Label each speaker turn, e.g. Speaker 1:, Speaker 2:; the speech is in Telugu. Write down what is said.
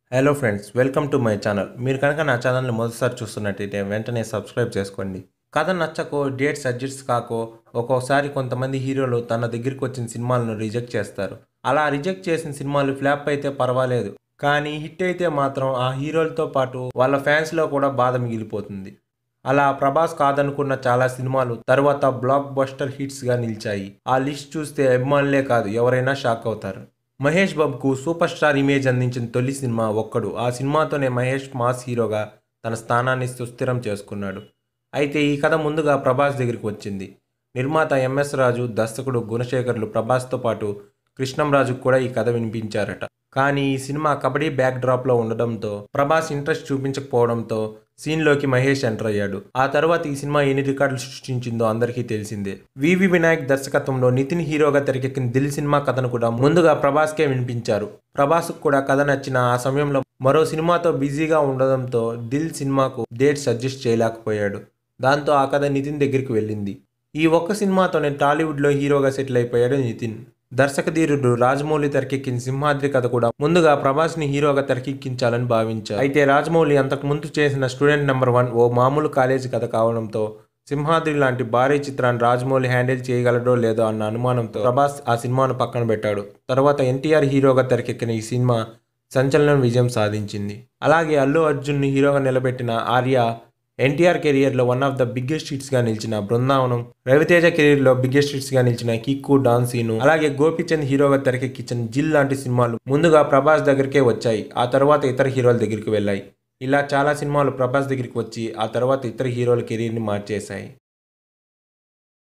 Speaker 1: hello friends welcome to my channel మీరు కనుక నా ఛానల్ని మొదటిసారి చూస్తున్నట్టయితే వెంటనే సబ్స్క్రైబ్ చేసుకోండి కథ నచ్చకో డేట్స్ అడ్జస్ట్ కాకో ఒక్కోసారి కొంతమంది హీరోలు తన దగ్గరికి వచ్చిన సినిమాలను రిజెక్ట్ చేస్తారు అలా రిజెక్ట్ చేసిన సినిమాలు ఫ్లాప్ అయితే పర్వాలేదు కానీ హిట్ అయితే మాత్రం ఆ హీరోలతో పాటు వాళ్ళ ఫ్యాన్స్లో కూడా బాధ మిగిలిపోతుంది అలా ప్రభాస్ కాదనుకున్న చాలా సినిమాలు తర్వాత బ్లాక్ బస్టర్ హిట్స్గా నిలిచాయి ఆ లిస్ట్ చూస్తే అభిమానులే కాదు ఎవరైనా షాక్ అవుతారు మహేష్ బాబుకు సూపర్ స్టార్ ఇమేజ్ అందించిన తొలి సినిమా ఒక్కడు ఆ సినిమాతోనే మహేష్ మాస్ హీరోగా తన స్థానాన్ని సుస్థిరం చేసుకున్నాడు అయితే ఈ కథ ముందుగా ప్రభాస్ దగ్గరికి వచ్చింది నిర్మాత ఎంఎస్ రాజు దర్శకుడు గుణశేఖర్లు ప్రభాస్తో పాటు కృష్ణంరాజుకు కూడా ఈ కథ వినిపించారట కానీ ఈ సినిమా కబడ్డీ బ్యాక్ డ్రాప్లో ఉండడంతో ప్రభాస్ ఇంట్రెస్ట్ చూపించకపోవడంతో సీన్లోకి మహేష్ ఎంటర్ అయ్యాడు ఆ తర్వాత ఈ సినిమా ఎన్ని రికార్డులు సృష్టించిందో అందరికీ తెలిసిందే వివి వినాయక్ దర్శకత్వంలో నితిన్ హీరోగా తెరకెక్కిన దిల్ సినిమా కథను కూడా ముందుగా ప్రభాస్కే వినిపించారు ప్రభాస్కు కూడా కథ నచ్చిన ఆ సమయంలో మరో సినిమాతో బిజీగా ఉండడంతో దిల్ సినిమాకు డేట్స్ అడ్జస్ట్ చేయలేకపోయాడు దాంతో ఆ కథ నితిన్ దగ్గరికి వెళ్ళింది ఈ ఒక్క సినిమాతోనే టాలీవుడ్లో హీరోగా సెటిల్ అయిపోయాడు నితిన్ దర్శకధీరుడు రాజమౌళి తెరకెక్కిన సింహాద్రి కథ కూడా ముందుగా ప్రభాస్ని హీరోగా తెరకెక్కించాలని భావించారు అయితే రాజమౌళి అంతకు ముందు చేసిన స్టూడెంట్ నెంబర్ వన్ ఓ మామూలు కాలేజీ కథ కావడంతో సింహాద్రి లాంటి భారీ చిత్రాన్ని రాజమౌళి హ్యాండిల్ చేయగలడో లేదో అన్న అనుమానంతో ప్రభాస్ ఆ సినిమాను పక్కన పెట్టాడు తర్వాత ఎన్టీఆర్ హీరోగా తెరకెక్కిన ఈ సినిమా సంచలనం విజయం సాధించింది అలాగే అల్లు అర్జున్ని హీరోగా నిలబెట్టిన ఆర్య ఎన్టీఆర్ కెరియర్లో వన్ ఆఫ్ ద బిగ్గెస్ట్ హిట్స్గా నిలిచిన బృందావనం రవితేజ కెరీర్లో బిగ్గెస్ట్ హిట్స్గా నిలిచిన కిక్కు డాన్సీను అలాగే గోపిచంద్ హీరోగా తెరకెక్కించిన జిల్ లాంటి సినిమాలు ముందుగా ప్రభాస్ దగ్గరికే వచ్చాయి ఆ తర్వాత ఇతర హీరోల దగ్గరికి వెళ్ళాయి ఇలా చాలా సినిమాలు ప్రభాస్ దగ్గరికి వచ్చి ఆ తర్వాత ఇతర హీరోల కెరీర్ని మార్చేశాయి